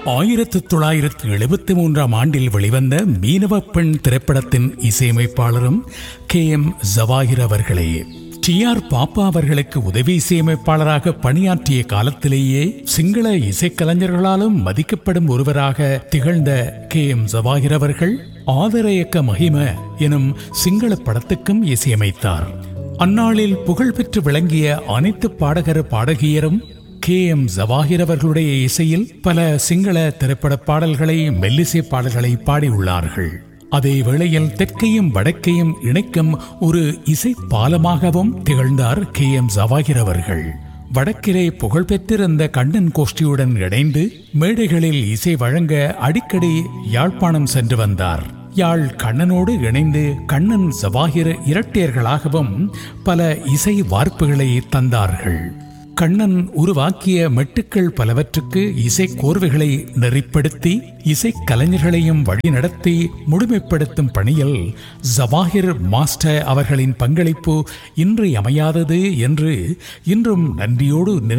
ஆயிரத்து தொள்ளாயிரத்து எழுபத்தி மூன்றாம் ஆண்டில் வெளிவந்த மீனவ பெண் திரைப்படத்தின் இசையமைப்பாளரும் கே எம் ஜவாஹிர் அவர்களே டி ஆர் பாப்பா அவர்களுக்கு உதவி இசையமைப்பாளராக பணியாற்றிய காலத்திலேயே சிங்கள இசைக்கலைஞர்களாலும் மதிக்கப்படும் ஒருவராக திகழ்ந்த கே எம் ஜவாஹிர் அவர்கள் ஆதரயக்க மகிம எனும் சிங்கள படத்துக்கும் இசையமைத்தார் அந்நாளில் புகழ்பெற்று விளங்கிய அனைத்து பாடகர் பாடகியரும் கே எம் ஜவாஹிர் அவர்களுடைய இசையில் பல சிங்கள திரைப்பட பாடல்களை மெல்லிசை பாடல்களை பாடியுள்ளார்கள் அதே வேளையில் தெற்கையும் வடக்கையும் இணைக்கும் ஒரு இசை பாலமாகவும் திகழ்ந்தார் கே எம் ஜவாஹிர் அவர்கள் வடக்கிலே புகழ்பெற்றிருந்த கண்ணன் கோஷ்டியுடன் இணைந்து மேடைகளில் இசை வழங்க அடிக்கடி யாழ்ப்பாணம் சென்று வந்தார் யாழ் கண்ணனோடு இணைந்து கண்ணன் ஜவாஹிர் இரட்டையர்களாகவும் பல இசை வார்ப்புகளை தந்தார்கள் கண்ணன் உருவாக்கிய மெட்டுக்கள் பலவற்றுக்கு இசை கோர்வைகளை நெறிப்படுத்தி இசை கலைஞர்களையும் வழிநடத்தி முழுமைப்படுத்தும் பணியில் ஜவாஹிர் மாஸ்டர் அவர்களின் பங்களிப்பு இன்றியமையாதது என்று இன்றும் நன்றியோடு நினை-